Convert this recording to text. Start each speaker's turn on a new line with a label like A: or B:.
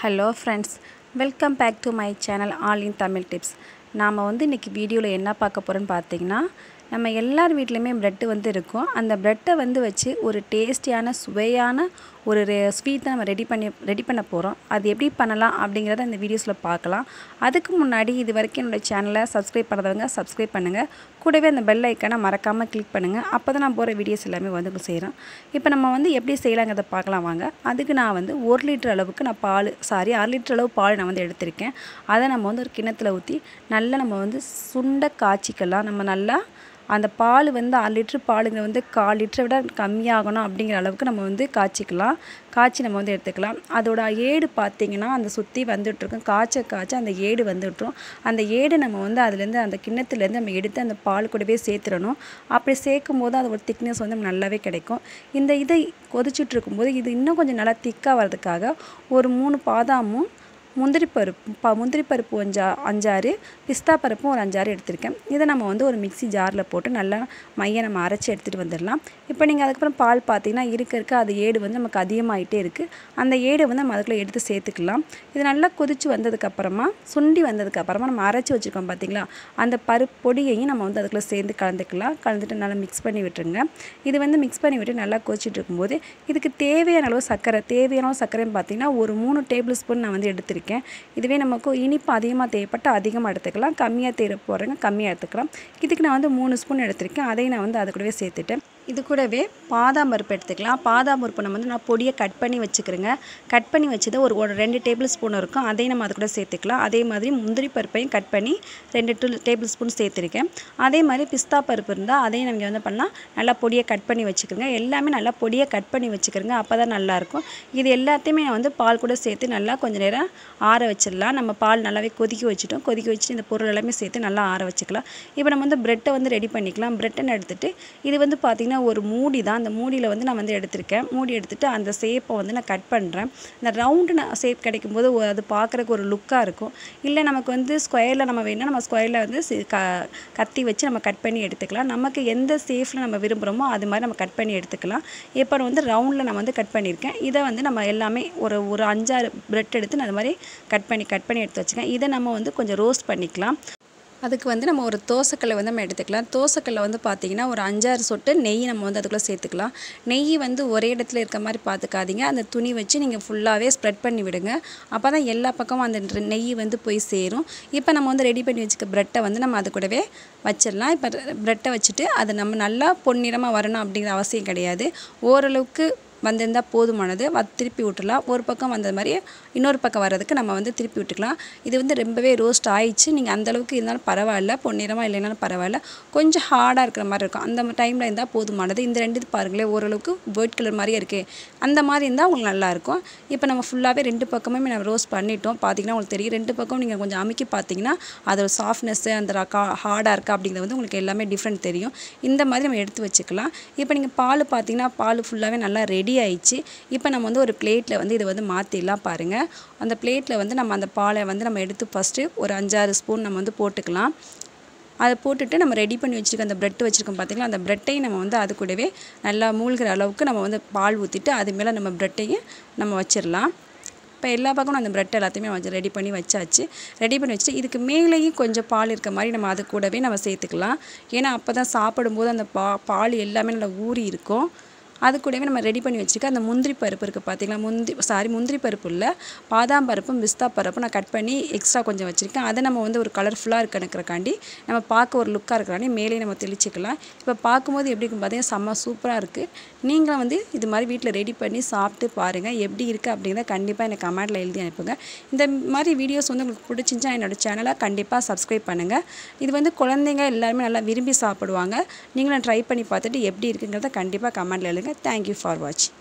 A: hello friends welcome back to my channel all in Tamil tips நாம் வந்து இன்றைக்கி வீடியோவில் என்ன பார்க்க போகிறோன்னு பார்த்தீங்கன்னா நம்ம எல்லார் வீட்லேயுமே ப்ரெட்டு வந்து இருக்கும் அந்த ப்ரெட்டை வந்து வச்சு ஒரு டேஸ்டியான சுவையான ஒரு ஸ்வீட்டை நம்ம ரெடி பண்ணி ரெடி பண்ண போகிறோம் அது எப்படி பண்ணலாம் அப்படிங்கிறத இந்த வீடியோஸில் பார்க்கலாம் அதுக்கு முன்னாடி இது வரைக்கும் என்னோடய சேனலை சப்ஸ்கிரைப் பண்ணாதவங்க சப்ஸ்கிரைப் பண்ணுங்கள் கூடவே அந்த பெல் ஐக்கனை மறக்காமல் கிளிக் பண்ணுங்கள் அப்போ தான் நான் போகிற வீடியோஸ் எல்லாமே வந்து செய்கிறேன் இப்போ நம்ம வந்து எப்படி செய்யலாங்கிறத பார்க்கலாம் வாங்க அதுக்கு நான் வந்து ஒரு லிட்டர் அளவுக்கு நான் பால் சாரி அரை லிட்டர் அளவு பால் நான் வந்து எடுத்திருக்கேன் அதை நம்ம வந்து ஒரு கிணத்துல ஊற்றி நல்லா நம்ம வந்து சுண்ட காய்ச்சிக்கலாம் நம்ம நல்லா அந்த பால் வந்து அரை லிட்ரு பாலுங்க வந்து கால் லிட்டரை விட கம்மியாகணும் அப்படிங்கிற அளவுக்கு நம்ம வந்து காய்ச்சிக்கலாம் காய்ச்சி நம்ம வந்து எடுத்துக்கலாம் அதோட ஏடு பார்த்திங்கன்னா அந்த சுற்றி வந்துட்டுருக்கும் காய்ச்ச காய்ச்ச அந்த ஏடு வந்துட்டுரும் அந்த ஏடு நம்ம வந்து அதுலேருந்து அந்த கிண்ணத்துலேருந்து நம்ம எடுத்து அந்த பால் கூடவே சேர்த்துடணும் அப்படி சேர்க்கும் போது அதோட திக்னஸ் வந்து நல்லாவே கிடைக்கும் இந்த இதை கொதிச்சுட்டு இருக்கும்போது இது இன்னும் கொஞ்சம் நல்லா திக்காக வர்றதுக்காக ஒரு மூணு பாதாமும் முந்திரி பருப்பு ப முந்திரி பருப்பு அஞ்சா அஞ்சாறு பிஸ்தா பருப்பும் ஒரு அஞ்சாறு எடுத்திருக்கேன் இதை நம்ம வந்து ஒரு மிக்ஸி ஜாரில் போட்டு நல்லா மையை நம்ம அரைச்சி எடுத்துகிட்டு வந்துடலாம் இப்போ நீங்கள் அதுக்கப்புறம் பால் பார்த்தீங்கன்னா இருக்க இருக்க அது ஏடு வந்து நமக்கு அதிகமாகிட்டே இருக்குது அந்த ஏடை வந்து நம்ம அதுக்குள்ளே எடுத்து சேர்த்துக்கலாம் இது நல்லா கொதித்து வந்ததுக்கப்புறமா சுண்டி வந்ததுக்கப்புறமா நம்ம அரைச்சி வச்சுருக்கோம் பார்த்தீங்களா அந்த பருப்பு பொடியையும் நம்ம வந்து அதுக்குள்ளே சேர்ந்து கலந்துக்கலாம் கலந்துட்டு நல்லா மிக்ஸ் பண்ணி விட்டுருங்க இது வந்து மிக்ஸ் பண்ணி விட்டு நல்லா கொதிச்சுட்டு இருக்கும்போது இதுக்கு தேவையான அளவு சர்க்கரை தேவையான அளவு சர்க்கரைன்னு பார்த்தீங்கன்னா ஒரு மூணு டேபிள் ஸ்பூன் நான் வந்து எடுத்திருக்கேன் எடுத்திருக்கேன் இதுவே நமக்கு இனிப்பு அதிகமாக தேவைப்பட்டால் அதிகமாக எடுத்துக்கலாம் கம்மியாக தேவை போடுறேங்க கம்மியாக எடுத்துக்கலாம் இதுக்கு நான் வந்து மூணு ஸ்பூன் எடுத்திருக்கேன் அதையும் நான் வந்து அது கூடவே சேர்த்துட்டேன் இது கூடவே பாதாம் பருப்பு எடுத்துக்கலாம் பாதாம் பருப்பு நம்ம வந்து நான் பொடியை கட் பண்ணி வச்சுக்கிறேங்க கட் பண்ணி வச்சது ஒரு ஒரு ரெண்டு டேபிள் ஸ்பூன் இருக்கும் அதையும் நம்ம அது கூட சேர்த்துக்கலாம் அதே மாதிரி முந்திரி பருப்பையும் கட் பண்ணி ரெண்டு டூ டேபிள் ஸ்பூன் சேர்த்துருக்கேன் அதே மாதிரி பிஸ்தா பருப்பு இருந்தால் அதையும் நம்ம வந்து பண்ணலாம் நல்லா பொடியை கட் பண்ணி வச்சுக்கிறோங்க எல்லாமே நல்லா பொடியை கட் பண்ணி வச்சுக்கிறோங்க அப்போ தான் நல்லாயிருக்கும் இது எல்லாத்தையுமே நான் வந்து பால் கூட சேர்த்து நல்லா கொஞ்சம் நேரம் ஆற வச்சிடலாம் நம்ம பால் நல்லாவே கொதிக்க வச்சுட்டோம் கொதிக்க வச்சுட்டு இந்த பொருள் எல்லாமே சேர்த்து நல்லா ஆற வச்சுக்கலாம் இப்போ நம்ம வந்து ப்ரெட்டை வந்து ரெடி பண்ணிக்கலாம் ப்ரெட்டை எடுத்துகிட்டு இது வந்து பார்த்திங்கன்னா ஒரு மூடி தான் அந்த மூடியில் வந்து நான் வந்து எடுத்திருக்கேன் மூடி எடுத்துகிட்டு அந்த ஷேப்பை வந்து நான் கட் பண்ணுறேன் இந்த ரவுண்டு ஷேப் கிடைக்கும்போது அது பார்க்குறக்கு ஒரு லுக்காக இருக்கும் இல்லை நமக்கு வந்து ஸ்கொயரில் நம்ம வேணால் நம்ம ஸ்கொயரில் வந்து க கத்தி வச்சு நம்ம கட் பண்ணி எடுத்துக்கலாம் நமக்கு எந்த ஷேஃபில் நம்ம விரும்புகிறோமோ அது மாதிரி நம்ம கட் பண்ணி எடுத்துக்கலாம் இப்போ வந்து ரவுண்டில் நான் வந்து கட் பண்ணியிருக்கேன் இதை வந்து நம்ம எல்லாமே ஒரு ஒரு அஞ்சாறு ப்ரெட் எடுத்து நான் அது மாதிரி கட் பண்ணி கட் பண்ணி எடுத்து வச்சுக்கேன் இதை நம்ம வந்து கொஞ்சம் ரோஸ்ட் பண்ணிக்கலாம் அதுக்கு வந்து நம்ம ஒரு தோசைக்கல்லை வந்து நம்ம எடுத்துக்கலாம் தோசைக்கல்லை வந்து பார்த்திங்கன்னா ஒரு அஞ்சாறு சொட்டு நெய் நம்ம வந்து அதுக்குள்ளே சேர்த்துக்கலாம் நெய் வந்து ஒரே இடத்துல இருக்க மாதிரி பார்த்துக்காதீங்க அந்த துணி வச்சு நீங்கள் ஃபுல்லாகவே ஸ்ப்ரெட் பண்ணி விடுங்க அப்போ தான் எல்லா பக்கமும் அந்த நெய் வந்து போய் சேரும் இப்போ நம்ம வந்து ரெடி பண்ணி வச்சுக்க ப்ரெட்டை வந்து நம்ம அது கூடவே வச்சிடலாம் இப்போ ப்ரெட்டை வச்சுட்டு அது நம்ம நல்லா பொன்னிறமாக வரணும் அப்படிங்கிற அவசியம் கிடையாது ஓரளவுக்கு வந்திருந்தால் போதுமானது வ திருப்பி விட்டுலாம் ஒரு பக்கம் வந்த மாதிரி இன்னொரு பக்கம் வர்றதுக்கு நம்ம வந்து திருப்பி விட்டுக்கலாம் இது வந்து ரொம்பவே ரோஸ்ட் ஆயிடுச்சு நீங்கள் அந்தளவுக்கு இருந்தாலும் பரவாயில்ல பொன்னிறமாக இல்லைனாலும் பரவாயில்ல கொஞ்சம் ஹார்டாக இருக்கிற மாதிரி இருக்கும் அந்த டைமில் இருந்தால் போதுமானது இந்த ரெண்டு பாருங்களேன் ஓரளவுக்கு ஒயிட் கலர் மாதிரியே இருக்குது அந்த மாதிரி இருந்தால் உங்களுக்கு நல்லாயிருக்கும் இப்போ நம்ம ஃபுல்லாகவே ரெண்டு பக்கமுமே நம்ம ரோஸ்ட் பண்ணிட்டோம் பார்த்தீங்கன்னா உங்களுக்கு தெரியும் ரெண்டு பக்கம் நீங்கள் கொஞ்சம் அமுக்கி பார்த்தீங்கன்னா அதோட சாஃப்ட்னஸ்ஸு அந்த கா ஹார்டாக இருக்கா அப்படிங்கிறது வந்து உங்களுக்கு எல்லாமே டிஃப்ரெண்ட் தெரியும் இந்த மாதிரி நம்ம எடுத்து வச்சுக்கலாம் இப்போ நீங்கள் பால் பார்த்தீங்கன்னா பால் ஃபுல்லாகவே நல்லா ரெடி ரெடி ஆயிடுச்சு இப்போ நம்ம வந்து ஒரு பிளேட்டில் வந்து இதை வந்து மாற்றிடலாம் பாருங்கள் அந்த பிளேட்டில் வந்து நம்ம அந்த பாலை வந்து நம்ம எடுத்து ஃபஸ்ட்டு ஒரு அஞ்சாறு ஸ்பூன் நம்ம வந்து போட்டுக்கலாம் அதை போட்டுட்டு நம்ம ரெடி பண்ணி வச்சுருக்க அந்த ப்ரெட் வச்சுருக்கோம் பார்த்திங்களா அந்த ப்ரெட்டையும் நம்ம வந்து அது கூடவே நல்லா மூழ்கிற அளவுக்கு நம்ம வந்து பால் ஊற்றிட்டு அது மேலே நம்ம ப்ரெட்டையும் நம்ம வச்சிடலாம் இப்போ எல்லா பக்கமும் அந்த ப்ரெட் எல்லாத்தையுமே வச்சு ரெடி பண்ணி வச்சாச்சு ரெடி பண்ணி வச்சுட்டு இதுக்கு மேலேயும் கொஞ்சம் பால் இருக்க மாதிரி நம்ம அது கூடவே நம்ம சேர்த்துக்கலாம் ஏன்னா அப்போ தான் சாப்பிடும்போது அந்த பா பால் எல்லாமே நல்லா ஊறி இருக்கும் அது கூடவே நம்ம ரெடி பண்ணி வச்சுருக்க அந்த முந்திரி பருப்பு இருக்குது பார்த்தீங்களா முந்திரி சாரி முந்திரி பருப்பு இல்லை பாதாம் பருப்பும் பிஸ்தா பருப்பும் நான் கட் பண்ணி எக்ஸ்ட்ரா கொஞ்சம் வச்சுருக்கேன் அதை நம்ம வந்து ஒரு கலர்ஃபுல்லாக இருக்கணுக்கிறக்காண்டி நம்ம பார்க்க ஒரு லுக்காக இருக்கிறாண்டி மேலே நம்ம தெளிச்சிக்கலாம் இப்போ பார்க்கும்போது எப்படி இருக்கும் பார்த்தீங்கன்னா செம்ம சூப்பராக இருக்குது நீங்களும் வந்து இது மாதிரி வீட்டில் ரெடி பண்ணி சாப்பிட்டு பாருங்கள் எப்படி இருக்குது அப்படிங்கிறத கண்டிப்பாக எனக்கு கமெண்ட்டில் எழுதி அனுப்புங்க இந்த மாதிரி வீடியோஸ் வந்து உங்களுக்கு பிடிச்சிருந்துச்சா என்னோடய சேனலை கண்டிப்பாக சப்ஸ்கிரைப் பண்ணுங்கள் இது வந்து குழந்தைங்க எல்லாருமே நல்லா விரும்பி சாப்பிடுவாங்க நீங்களும் ட்ரை பண்ணி பார்த்துட்டு எப்படி இருக்குங்கிறத கண்டிப்பாக கமெண்ட்டில் எழுதுங்க தேங்க்யூ ஃபார் வாட்சிங்